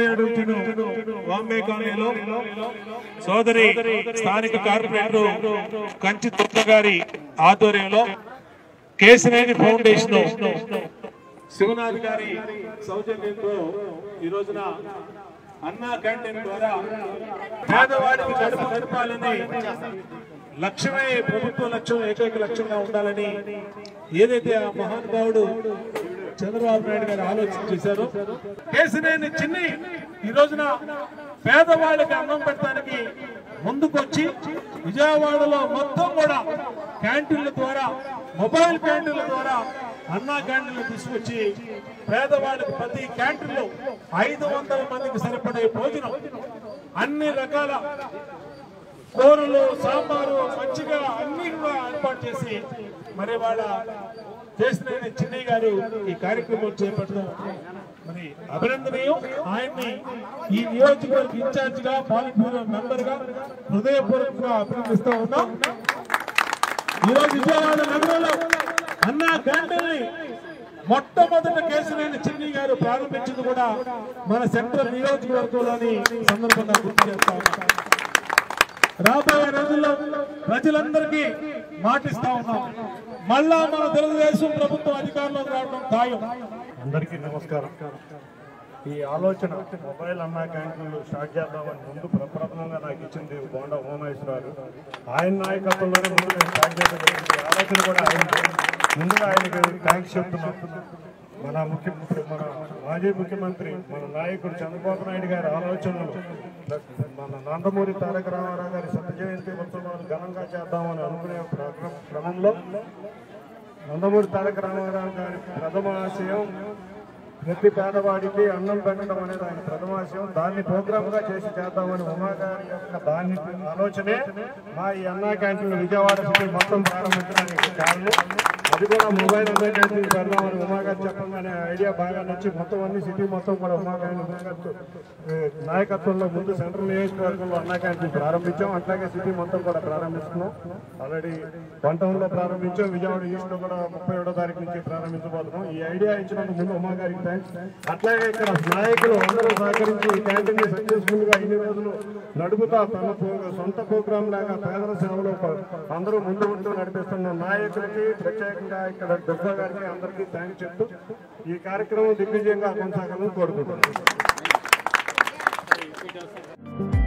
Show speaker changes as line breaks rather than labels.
అరవై అడుగుతున్న బాంబే కాలనీలో సోదరి స్థానిక కార్పొరేటర్ కంచి దుర్గ గారి ఆధ్వర్యంలో కేశినేని ఫౌండేషన్ శివనాథ్ గారి సౌజన్యంతో ఈ రోజున అన్నా క్యాంటీన్ ద్వారా పేదవాడికి గడప గడపాలని లక్ష్యమే ప్రభుత్వ లక్ష్యం ఏకైక లక్ష్యంగా ఉండాలని ఏదైతే ఆ మహానుభావుడు చంద్రబాబు నాయుడు గారు ఆలోచన చేశారో కేసినేని చిన్ని ఈ రోజున పేదవాళ్ళకి అన్నం పెట్టడానికి ముందుకొచ్చి విజయవాడలో మొత్తం కూడా క్యాంటీన్ల ద్వారా మొబైల్ క్యాంటీన్ల ద్వారా అన్నా క్యాంటీన్లు తీసుకొచ్చి పేదవాళ్ళకి ప్రతి క్యాంటీన్లో ఐదు వందల మందికి సరిపడే భోజనం అన్ని రకాల కూరలు సాంబారు మంచిగా అన్ని కూడా ఏర్పాటు చేసి మరి వాళ్ళ చేసిన చిన్నయ్య గారు ఈ కార్యక్రమం చేపట్టడం మరి అభినందనీయం ఆయన్ని ఈ నియోజకవర్గ ఇన్ఛార్జ్ గా పాలిట్ బ్యూరో మెంబర్ గా హృదయపూర్వకంగా అభినందిస్తా ఉన్నాం ఈ రోజు విజయవాడ నగరంలో అన్నా క్యాంటీన్ మొట్టమొదట కేసులైన చిన్ని గారు ప్రారంభించింది కూడా మన సెంట్రల్ నియోజకవర్గంలోని సందర్భంగా గుర్తు చేస్తా ఉన్నాం రాబోయే రోజుల్లో ప్రజలందరికీ మాటిస్తా ఉన్నాం మళ్ళా మన తెలుగుదేశం ప్రభుత్వం అధికారంలోకి రావడం ఖాయం
అందరికీ నమస్కారం ఈ ఆలోచన మొబైల్ అన్నా క్యాంటీన్లు స్టార్ట్ చేద్దామని ముందు ప్రప్రథమంగా నాకు ఇచ్చింది బోండా ఉమామేశ్వరరావు ఆయన నాయకత్వంలోనే ముందు నేను స్టార్ట్ చేయడం జరిగింది. ఈ ఆలోచన కూడా ఆయన ముందుగా ఆయనకి థ్యాంక్స్ చెప్తున్నాం మన ముఖ్య మన మాజీ ముఖ్యమంత్రి మన నాయకుడు చంద్రబాబు నాయుడు గారి ఆలోచనలు మన నందమూరి తారక రామారావు గారి శత జయంతి ఉత్సవాలు ఘనంగా చేద్దామని అనుకునే ప్ర- క్రమంలో నందమూరి తారక రామారావు గారి ప్రథమ ఆశయం ప్రతి పేదవాడికి అన్నం పెట్టడం అనేది ఆయన ప్రథమ ఆశయం దాన్ని ప్రోగ్రామ్ గా చేసి చేద్దామని ఉమా గారి యొక్క దాన్ని ఆలోచనే మా ఈ అన్నా క్యాంటీన్ విజయవాడ సిటీ మొత్తం ప్రారంభించడానికి కారణం అది కూడా మొబైల్ అన్నా క్యాంటీన్ పెడదామని ఉమా గారు చెప్పగానే ఐడియా బాగా నచ్చి మొత్తం అన్ని సిటీ మొత్తం కూడా ఉమా గారి ఉమా గారితో, ఏ, నాయకత్వంలో ముందు సెంట్రల్ నియోజకవర్గంలో అన్నా క్యాంటీన్ ప్రారంభించాం అట్లాగే సిటీ మొత్తం కూడా ప్రారంభిస్తున్నాం ఆల్రెడీ వన్ టౌన్ లో ప్రారంభించాం విజయవాడ ఈస్ట్ లో కూడా ముప్పై ఏడో తారీఖు నుంచి ప్రారంభించబోతున్నాం ఈ ఐడియా ఇచ్చినందుకు ముందు ఉమా గారికి థ్యాంక్స్ అట్లాగే ఇక్కడ నాయకులు అందరూ సహకరించి ఈ క్యాంటీన్ ని సక్సెస్ఫుల్ గా ఇన్ని రోజులు నడుపుతా తన ప్రో- సొంత ప్రోగ్రామ్ లాగా పేదల సేవలో ప- అందరూ ముందు ఉంటూ నడిపిస్తున్న నాయకులకి ప్రత్యేకంగా ఇక్కడ దుర్గా గారికి అందరికీ థ్యాంక్స్ చెప్తూ ఈ కార్యక్రమం దిగ్విజయంగా కొనసాగాలని కోరుకుంటున్నాను